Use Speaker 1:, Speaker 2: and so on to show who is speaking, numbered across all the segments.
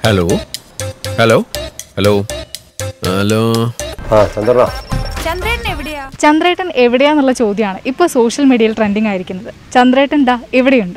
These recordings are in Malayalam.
Speaker 1: ഹലോ ഹലോ ഹലോ ഹലോ
Speaker 2: ആ ചന്ദ്രന
Speaker 3: ചന്ദ്രൻ എവിടെയാ
Speaker 4: ചന്ദ്രേട്ടൻ എവിടെയാന്നുള്ള ചോദ്യമാണ് ഇപ്പോൾ സോഷ്യൽ മീഡിയയിൽ ട്രെൻഡിങ് ആയിരിക്കുന്നത് ചന്ദ്രേട്ടൻ ദാ ഇവിടെയുണ്ട്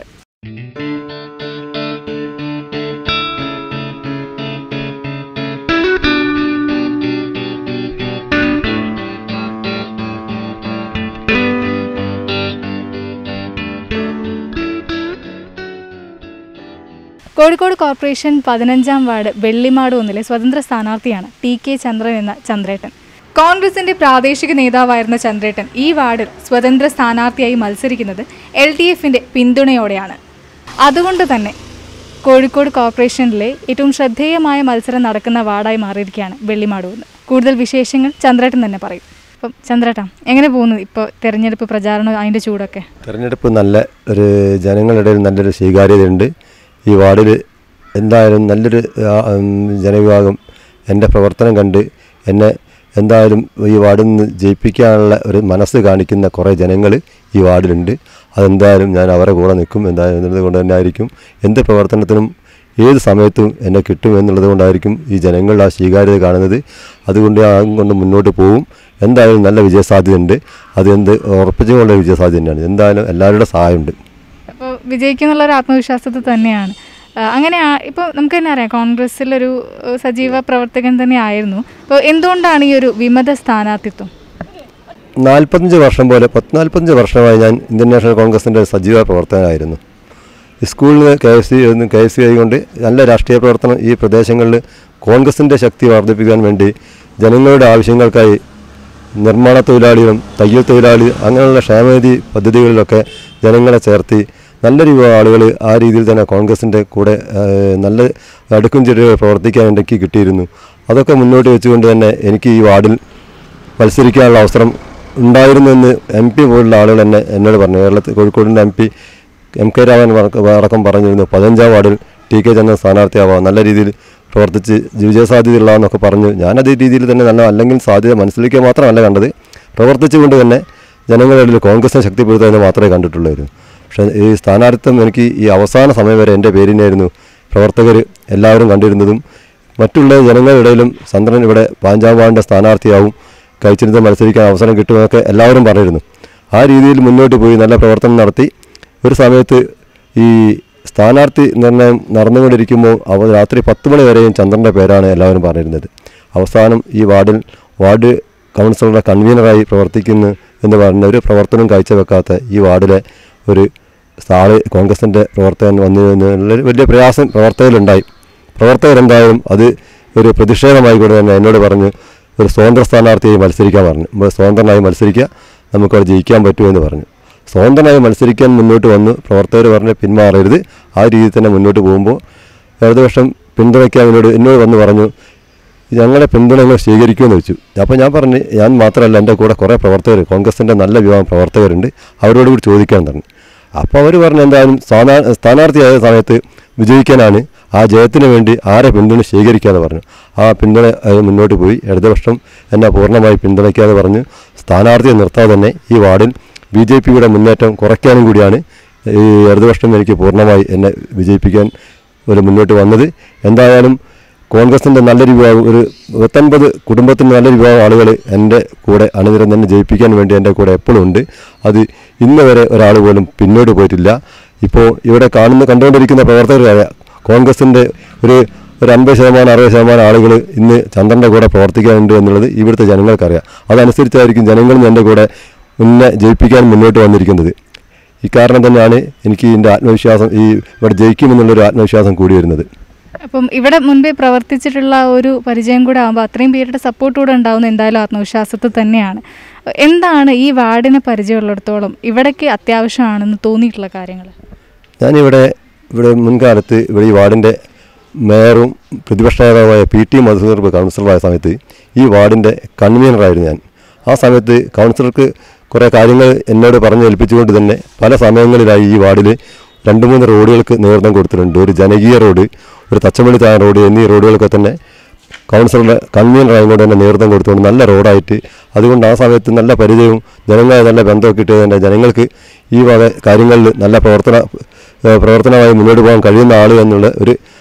Speaker 4: കോഴിക്കോട് കോർപ്പറേഷൻ പതിനഞ്ചാം വാർഡ് വെള്ളിമാട് ഒന്നിലെ സ്വതന്ത്ര സ്ഥാനാർത്ഥിയാണ് ടി കെ ചന്ദ്രൻ എന്ന ചന്ദ്രേട്ടൻ കോൺഗ്രസിന്റെ പ്രാദേശിക നേതാവായിരുന്ന ചന്ദ്രേട്ടൻ ഈ വാർഡിൽ സ്വതന്ത്ര സ്ഥാനാർത്ഥിയായി മത്സരിക്കുന്നത് എൽ ഡി എഫിന്റെ പിന്തുണയോടെയാണ് അതുകൊണ്ട് തന്നെ കോഴിക്കോട് കോർപ്പറേഷനിലെ ഏറ്റവും ശ്രദ്ധേയമായ മത്സരം നടക്കുന്ന വാർഡായി മാറിയിരിക്കുകയാണ് വെള്ളിമാട് ഒന്ന് കൂടുതൽ വിശേഷങ്ങൾ ചന്ദ്രേട്ടൻ തന്നെ പറയും അപ്പം ചന്ദ്രേട്ടൻ എങ്ങനെ പോകുന്നു ഇപ്പോൾ തെരഞ്ഞെടുപ്പ് പ്രചാരണം അതിൻ്റെ ചൂടൊക്കെ
Speaker 2: തെരഞ്ഞെടുപ്പ് നല്ല ഒരു ജനങ്ങളുടെ ഇടയിൽ നല്ലൊരു സ്വീകാര്യതയുണ്ട് ഈ വാർഡിൽ എന്തായാലും നല്ലൊരു ആ, ഉം, ജനവിഭാഗം എൻ്റെ പ്രവർത്തനം കണ്ട് എന്നെ എന്തായാലും ഈ വാർഡിൽ നിന്ന് ജയിപ്പിക്കാനുള്ള ഒരു മനസ്സ് കാണിക്കുന്ന കുറേ ജനങ്ങൾ ഈ വാർഡിലുണ്ട് അതെന്തായാലും ഞാൻ അവരെ കൂടെ നിൽക്കും എന്തായാലും എന്നുള്ളത് കൊണ്ട് തന്നെ ആയിരിക്കും എന്ത് പ്രവർത്തനത്തിനും ഏത് സമയത്തും എന്നെ കിട്ടും എന്നുള്ളത് കൊണ്ടായിരിക്കും ഈ ജനങ്ങളുടെ ആ സ്വീകാര്യത കാണുന്നത് അതുകൊണ്ട് ഞാൻ കൊണ്ട് മുന്നോട്ട് പോകും എന്തായാലും നല്ല വിജയസാധ്യതയുണ്ട് അത് എന്ത് ഉറപ്പിച്ചുകൊണ്ടുള്ള വിജയസാധ്യത തന്നെയാണ് എന്തായാലും എല്ലാവരുടെ സഹായമുണ്ട്
Speaker 4: അപ്പോൾ വിജയിക്കുന്നുള്ള ഒരു ആത്മവിശ്വാസത്തിൽ തന്നെയാണ് ആ, അങ്ങനെ ആ- ഇപ്പോൾ നമുക്ക് തന്നെ അറിയാം കോൺഗ്രസ്സിലൊരു ഏഹ്, സജീവ പ്രവർത്തകൻ തന്നെ ആയിരുന്നു അപ്പോൾ എന്തുകൊണ്ടാണ് ഈ ഒരു വിമത സ്ഥാനാർത്ഥിത്വം
Speaker 2: നാൽപ്പത്തഞ്ച് വർഷം പോലെ പത്ത് നാൽപ്പത്തഞ്ച് വർഷമായി ഞാൻ ഇന്ത്യൻ നാഷണൽ കോൺഗ്രസിൻ്റെ സജീവ പ്രവർത്തകനായിരുന്നു സ്കൂളിൽ K F C K F C ആയിക്കൊണ്ട് നല്ല രാഷ്ട്രീയ പ്രവർത്തനം ഈ പ്രദേശങ്ങളിൽ കോൺഗ്രസിൻ്റെ ശക്തി വർദ്ധിപ്പിക്കാൻ വേണ്ടി ജനങ്ങളുടെ ആവശ്യങ്ങൾക്കായി നിർമ്മാണ തൊഴിലാളികളും തയ്യൽ തൊഴിലാളി അങ്ങനെയുള്ള ക്ഷേമനിധി പദ്ധതികളിലൊക്കെ ജനങ്ങളെ ചേർത്തി നല്ലൊരു ആളുകൾ ആ രീതിയിൽ തന്നെ കോൺഗ്രസിൻ്റെ കൂടെ ഏഹ്, നല്ല അടുക്കും ചെറിയ പ്രവർത്തിക്കാൻ എനിക്ക് കിട്ടിയിരുന്നു അതൊക്കെ മുന്നോട്ട് വെച്ചുകൊണ്ട് തന്നെ എനിക്ക് ഈ വാർഡിൽ മത്സരിക്കാനുള്ള അവസരം ഉണ്ടായിരുന്നെന്ന് എം പി പോലുള്ള ആളുകൾ എന്നെ എന്നോട് പറഞ്ഞു കേരളത്തിൽ കോഴിക്കോടിൻ്റെ M P M K Raman വടക്ക- അടക്കം പറഞ്ഞിരുന്നു പതിനഞ്ചാം വാർഡിൽ ടി കെ ചന്ദ്രൻ സ്ഥാനാർത്ഥിയാവാം നല്ല രീതിയിൽ പ്രവർത്തിച്ച് വിജയസാധ്യതയുള്ളതെന്നൊക്കെ പറഞ്ഞു ഞാനത് ഈ രീതിയിൽ തന്നെ നല്ല അല്ലെങ്കിൽ സാധ്യത മനസ്സിലാക്കുക മാത്രമല്ല കണ്ടത് പ്രവർത്തിച്ചുകൊണ്ട് തന്നെ ജനങ്ങളുടെ ഇടയിൽ കോൺഗ്രസിനെ ശക്തിപ്പെടുത്തുക മാത്രമേ കണ്ടിട്ടുള്ളായിരുന്നു പക്ഷേ ഈ സ്ഥാനാർത്ഥിത്വം എനിക്ക് ഈ അവസാന സമയം വരെ എൻ്റെ പേരിനായിരുന്നു പ്രവർത്തകർ എല്ലാവരും കണ്ടിരുന്നതും മറ്റുള്ള ജനങ്ങളുടെ ഇടയിലും ചന്ദ്രൻ ഇവിടെ പാഞ്ചാം വാർഡിൻ്റെ സ്ഥാനാർത്ഥിയാവും കഴിച്ചിരുന്ന് മത്സരിക്കാൻ അവസരം കിട്ടുമെന്നൊക്കെ എല്ലാവരും പറഞ്ഞിരുന്നു ആ രീതിയിൽ മുന്നോട്ട് പോയി നല്ല പ്രവർത്തനം നടത്തി ഒരു സമയത്ത് ഈ സ്ഥാനാർത്ഥി നിർണയം നടന്നുകൊണ്ടിരിക്കുമ്പോൾ അവ രാത്രി പത്ത് മണി വരെയും ചന്ദ്രൻ്റെ പേരാണ് എല്ലാവരും പറഞ്ഞിരുന്നത് അവസാനം ഈ വാർഡിൽ വാർഡ് കൗൺസിലറുടെ കൺവീനറായി പ്രവർത്തിക്കുന്നു എന്ന് പറഞ്ഞ ഒരു പ്രവർത്തനം കാഴ്ചവെക്കാത്ത ഈ വാർഡിലെ ഒരു ആള് കോൺഗ്രസിൻ്റെ പ്രവർത്തകൻ വന്നു എന്നുള്ളൊരു വലിയ പ്രയാസം പ്രവർത്തകരുണ്ടായി പ്രവർത്തകരെന്തായാലും അത് ഒരു പ്രതിഷേധമായി കൂടെ തന്നെ എന്നോട് പറഞ്ഞു ഒരു സ്വതന്ത്ര സ്ഥാനാർത്ഥിയായി മത്സരിക്കാൻ പറഞ്ഞു നമ്മൾ സ്വതന്ത്രനായി മത്സരിക്കുക നമുക്കവിടെ ജയിക്കാൻ പറ്റുമെന്ന് പറഞ്ഞു സ്വതന്ത്രനായി മത്സരിക്കാൻ മുന്നോട്ട് വന്നു പ്രവർത്തകർ പറഞ്ഞ് പിന്മാറരുത് ആ രീതിയിൽ തന്നെ മുന്നോട്ട് പോകുമ്പോൾ ഇടതുപക്ഷം പിന്തുണയ്ക്കാൻ എന്നോട് എന്നോട് വന്ന് പറഞ്ഞു ഞങ്ങളുടെ പിന്തുണ നിങ്ങൾ സ്വീകരിക്കുമെന്ന് വെച്ചു അപ്പോൾ ഞാൻ പറഞ്ഞു ഞാൻ മാത്രമല്ല എൻ്റെ കൂടെ കുറേ പ്രവർത്തകർ കോൺഗ്രസിൻ്റെ നല്ല വിഭാഗം പ്രവർത്തകരുണ്ട് അവരോട് കൂടി ചോദിക്കാൻ പറഞ്ഞു അപ്പോൾ അവർ പറഞ്ഞു എന്തായാലും സ്ഥാനാ സ്ഥാനാർത്ഥിയായ സമയത്ത് വിജയിക്കാനാണ് ആ ജയത്തിന് വേണ്ടി ആരെ പിന്തുണ സ്വീകരിക്കാമെന്ന് പറഞ്ഞു ആ പിന്തുണ ആയി മുന്നോട്ട് പോയി ഇടതുപക്ഷം എന്നെ പൂർണ്ണമായി പിന്തുണയ്ക്കാമെന്ന് പറഞ്ഞു സ്ഥാനാർത്ഥിയെ നിർത്താതെ തന്നെ ഈ വാർഡിൽ ബി ജെ പിയുടെ മുന്നേറ്റം കുറയ്ക്കാനും കൂടിയാണ് ഈ ഇടതുപക്ഷം എനിക്ക് പൂർണ്ണമായി എന്നെ വിജയിപ്പിക്കാൻ ഒരു മുന്നോട്ട് വന്നത് എന്തായാലും കോൺഗ്രസിൻ്റെ നല്ലൊരു വിഭാഗം ഒരു പത്തൊൻപത് കുടുംബത്തിന് നല്ലൊരു വിഭാഗം ആളുകൾ എൻ്റെ കൂടെ അണിനിരം തന്നെ ജയിപ്പിക്കാൻ വേണ്ടി എൻ്റെ കൂടെ എപ്പോഴും ഉണ്ട് അത് ഇന്ന് വരെ ഒരാൾ പോലും പിന്നോട്ട് പോയിട്ടില്ല ഇപ്പോൾ ഇവിടെ കാണുന്ന കണ്ടുകൊണ്ടിരിക്കുന്ന പ്രവർത്തകരായ കോൺഗ്രസിൻ്റെ ഒരു ഒരു അൻപത് ശതമാനം അറുപത് ശതമാനം ആളുകൾ ഇന്ന് ചന്ദ്രൻ്റെ കൂടെ പ്രവർത്തിക്കാനുണ്ട് എന്നുള്ളത് ഇവിടുത്തെ ജനങ്ങൾക്കറിയാം അതനുസരിച്ചായിരിക്കും ജനങ്ങളും എൻ്റെ കൂടെ മുന്നേ ജയിപ്പിക്കാൻ മുന്നോട്ട് വന്നിരിക്കുന്നത് ഇക്കാരണം തന്നെയാണ് എനിക്ക് ഇതിൻ്റെ ആത്മവിശ്വാസം ഈ ഇവിടെ ജയിക്കുമെന്നുള്ളൊരു ആത്മവിശ്വാസം കൂടി വരുന്നത്
Speaker 4: അപ്പം ഇവിടെ മുൻപേ പ്രവർത്തിച്ചിട്ടുള്ള ഒരു പരിചയം കൂടെ ആകുമ്പോൾ അത്രയും പേരുടെ സപ്പോർട്ട് കൂടെ ഉണ്ടാവുന്ന എന്തായാലും ആത്മവിശ്വാസത്തിൽ തന്നെയാണ് എന്താണ് ഈ വാർഡിനെ പരിചയമുള്ളിടത്തോളം ഇവിടേക്ക് അത്യാവശ്യമാണെന്ന് തോന്നിയിട്ടുള്ള കാര്യങ്ങൾ
Speaker 2: ഞാനിവിടെ ഇവിടെ മുൻകാലത്ത് ഇവിടെ ഈ വാർഡിൻ്റെ മേയറും പ്രതിപക്ഷ നേതാവായ പി ടി മധുസൂർ കൗൺസിലറായ സമയത്ത് ഈ വാർഡിൻ്റെ കൺവീനറായിരുന്നു ഞാൻ ആ സമയത്ത് കൗൺസിലർക്ക് കുറേ കാര്യങ്ങൾ എന്നോട് പറഞ്ഞ് ഏൽപ്പിച്ചുകൊണ്ട് തന്നെ പല സമയങ്ങളിലായി ഈ വാർഡിൽ രണ്ട് മൂന്ന് റോഡുകൾക്ക് നേതൃത്വം കൊടുത്തിട്ടുണ്ട് ഒരു ജനകീയ റോഡ് ഒരു തച്ചമള്ളി താഴെ റോഡ് എന്നീ റോഡുകളൊക്കെ തന്നെ കൗൺസിലറുടെ കൺവീനറായും കൊണ്ട് തന്നെ നേതൃത്വം കൊടുത്തുകൊണ്ട് നല്ല റോഡായിട്ട് അതുകൊണ്ട് ആ സമയത്ത് നല്ല പരിചയവും ജനങ്ങളെ നല്ല ബന്ധമൊക്കെ കിട്ടിയത് തന്നെ ജനങ്ങൾക്ക് ഈ വക കാര്യങ്ങളിൽ നല്ല പ്രവർത്തന ഏഹ് പ്രവർത്തനമായി മുന്നോട്ട് പോകാൻ കഴിയുന്ന ആൾ എന്നുള്ള ഒരു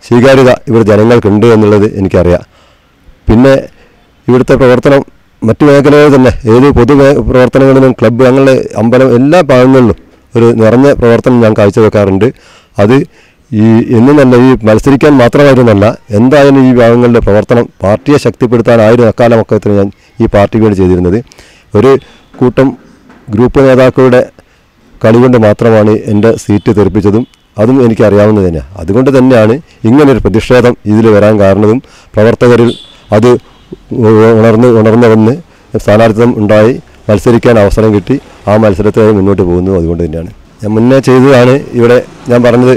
Speaker 2: സ്വീകാര്യത ഇവിടെ ജനങ്ങൾക്കുണ്ട് എന്നുള്ളത് എനിക്കറിയാം പിന്നെ ഇവിടുത്തെ പ്രവർത്തനം മറ്റു മേഖലകളിൽ തന്നെ ഏത് പൊതു മേ- പ്രവർത്തനങ്ങളിലും ക്ലബ്ബ് അങ്ങനെ അമ്പലം എല്ലാ ഭാഗങ്ങളിലും ഒരു നിറഞ്ഞ പ്രവർത്തനം ഞാൻ കാഴ്ചവെക്കാറുണ്ട് അത് ഈ എന്നല്ല ഈ മത്സരിക്കാൻ മാത്രമായിരുന്നല്ല എന്തായാലും ഈ ഭാഗങ്ങളിലെ പ്രവർത്തനം പാർട്ടിയെ ശക്തിപ്പെടുത്താനായിരുന്നു അക്കാലമൊക്കെ തന്നെ ഞാൻ ഈ പാർട്ടിക്ക് വേണ്ടി ചെയ്തിരുന്നത് ഒരു കൂട്ടം ഗ്രൂപ്പ് നേതാക്കളുടെ കളി കൊണ്ട് മാത്രമാണ് എൻ്റെ സീറ്റ് തെറിപ്പിച്ചതും അതും എനിക്കറിയാവുന്നത് തന്നെയാണ് അതുകൊണ്ട് തന്നെയാണ് ഇങ്ങനൊരു പ്രതിഷേധം ഇതിൽ വരാൻ കാരണവും പ്രവർത്തകരിൽ അത് ഉണർന്ന് ഉണർന്നു വന്ന് സ്ഥാനാർത്ഥിത്വം ഉണ്ടായി മത്സരിക്കാൻ അവസരം കിട്ടി ആ മത്സരത്തിൽ മുന്നോട്ട് പോകുന്നത് അതുകൊണ്ട് തന്നെയാണ് ഞാൻ മുന്നേ ചെയ്തതാണ് ഇവിടെ ഞാൻ പറഞ്ഞത്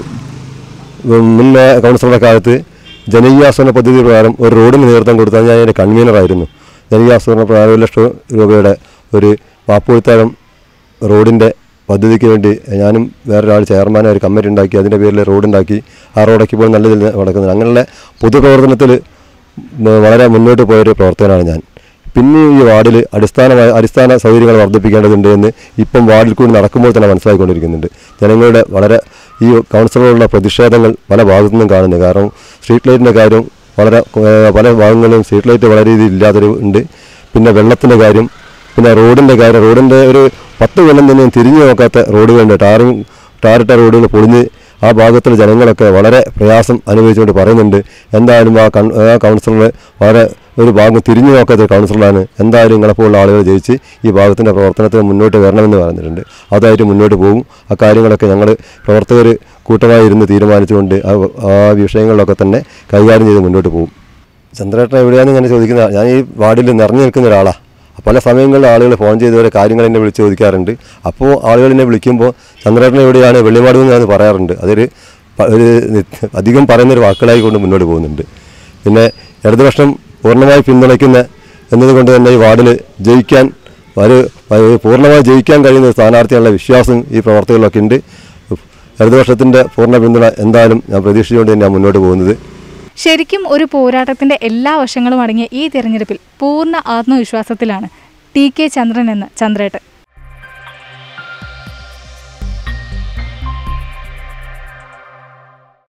Speaker 2: ഉം, മുന്നേ കൗൺസിലറുടെ കാലത്ത് ജനകീയാസൂരണ പദ്ധതി പ്രകാരം ഒരു റോഡിന് നേതൃത്വം കൊടുത്താൽ ഞാൻ അതിൻ്റെ കൺവീനറായിരുന്നു ജനകീയാസൂരണ പ്രകാരം ഒരു ലക്ഷം രൂപയുടെ ഒരു വാപ്പുഴുത്താഴം റോഡിൻ്റെ പദ്ധതിക്ക് വേണ്ടി ഞാനും വേറൊരാൾ ചെയർമാനെ ഒരു കമ്മിറ്റി ഉണ്ടാക്കി അതിൻ്റെ പേരിൽ റോഡ് ഉണ്ടാക്കി ആ റോഡൊക്കെ ഇപ്പോൾ നല്ല രീതിയിൽ നടക്കുന്നത് അങ്ങനെയുള്ള പൊതുപ്രവർത്തനത്തിൽ വളരെ മുന്നോട്ട് പോയൊരു പ്രവർത്തകനാണ് ഞാൻ പിന്നെ ഈ വാർഡിൽ അടിസ്ഥാനമായ അടിസ്ഥാന സൗകര്യങ്ങൾ വർദ്ധിപ്പിക്കേണ്ടതുണ്ട് എന്ന് ഇപ്പം വാർഡിൽ കൂടി നടക്കുമ്പോൾ തന്നെ മനസ്സിലാക്കിക്കൊണ്ടിരിക്കുന്നുണ്ട് ജനങ്ങളുടെ വളരെ ഈ കൗൺസിലറുള്ള പ്രതിഷേധങ്ങൾ പല ഭാഗത്തു നിന്നും കാണുന്നു കാരണം സ്ട്രീറ്റ് ലൈറ്റിൻ്റെ കാര്യം വളരെ ഏഹ്, പല ഭാഗങ്ങളിലും സ്ട്രീറ്റ് ലൈറ്റ് വളരെ രീതിയിൽ ഇല്ലാത്തൊരു ഉണ്ട് പിന്നെ വെള്ളത്തിൻ്റെ കാര്യം പിന്നെ റോഡിൻ്റെ കാര്യം റോഡിൻ്റെ ഒരു പത്ത് കൊല്ലം തന്നെ തിരിഞ്ഞു നോക്കാത്ത റോഡുകളുണ്ട് ടാറും ടാറിട്ട റോഡുകൾ പൊളിഞ്ഞ് ആ ഭാഗത്തുള്ള ജനങ്ങളൊക്കെ വളരെ പ്രയാസം അനുഭവിച്ചുകൊണ്ട് പറയുന്നുണ്ട് എന്തായാലും ആ കൺ ആ കൗൺസിലർ വളരെ ഒരു ഭാഗം തിരിഞ്ഞു നോക്കാത്ത ഒരു കൗൺസിലറാണ് എന്തായാലും നിങ്ങളെപ്പോലുള്ള ആളുകൾ ജയിച്ച് ഈ ഭാഗത്തിൻ്റെ പ്രവർത്തനത്തിന് മുന്നോട്ട് വരണമെന്ന് പറഞ്ഞിട്ടുണ്ട് അതായിട്ട് മുന്നോട്ട് പോകും ആ കാര്യങ്ങളൊക്കെ ഞങ്ങൾ പ്രവർത്തകർ കൂട്ടമായി ഇരുന്ന് തീരുമാനിച്ചുകൊണ്ട് ആ ആ വിഷയങ്ങളിലൊക്കെ തന്നെ കൈകാര്യം ചെയ്ത് മുന്നോട്ട് പോകും ചന്ദ്രേട്ടൻ എവിടെയാണെന്ന് ഞാൻ ചോദിക്കുന്ന ഞാൻ ഈ വാർഡിൽ നിറഞ്ഞു നിൽക്കുന്ന ഒരാളാണ് പല സമയങ്ങളിൽ ആളുകൾ ഫോൺ ചെയ്ത് ഓരോ കാര്യങ്ങൾ എന്നെ വിളിച്ച് ചോദിക്കാറുണ്ട് അപ്പോൾ ആളുകൾ എന്നെ വിളിക്കുമ്പോൾ ചന്ദ്രേട്ടൻ എവിടെയാണ് വെള്ളിമാട് എന്ന് ഞാൻ പറയാറുണ്ട് അതൊരു പ- ഒരു നിത്യ- അധികം പറയുന്നൊരു വാക്കുകളായി കൊണ്ട് മുന്നോട്ട് പോകുന്നുണ്ട് പിന്നെ ഇടതുപക്ഷം പൂർണ്ണമായി പിന്തുണയ്ക്കുന്ന എന്നതുകൊണ്ട് തന്നെ ഈ വാർഡിൽ ജയിക്കാൻ ഒരു ഒരു പൂർണ്ണമായി ജയിക്കാൻ കഴിയുന്ന സ്ഥാനാർത്ഥിയുള്ള വിശ്വാസം ഈ പ്രവർത്തകരിലൊക്കെ ഉണ്ട് ഇടതുപക്ഷത്തിൻ്റെ പൂർണ്ണ പിന്തുണ എന്തായാലും ഞാൻ പ്രതീക്ഷിച്ചുകൊണ്ട് തന്നെയാണ് മുന്നോട്ട് പോകുന്നത്
Speaker 4: ശരിക്കും ഒരു പോരാട്ടത്തിന്റെ എല്ലാ വശങ്ങളും അടങ്ങിയ ഈ തിരഞ്ഞെടുപ്പിൽ പൂർണ്ണ ആത്മവിശ്വാസത്തിലാണ് ടി കെ ചന്ദ്രൻ എന്ന ചന്ദ്രേട്ടൻ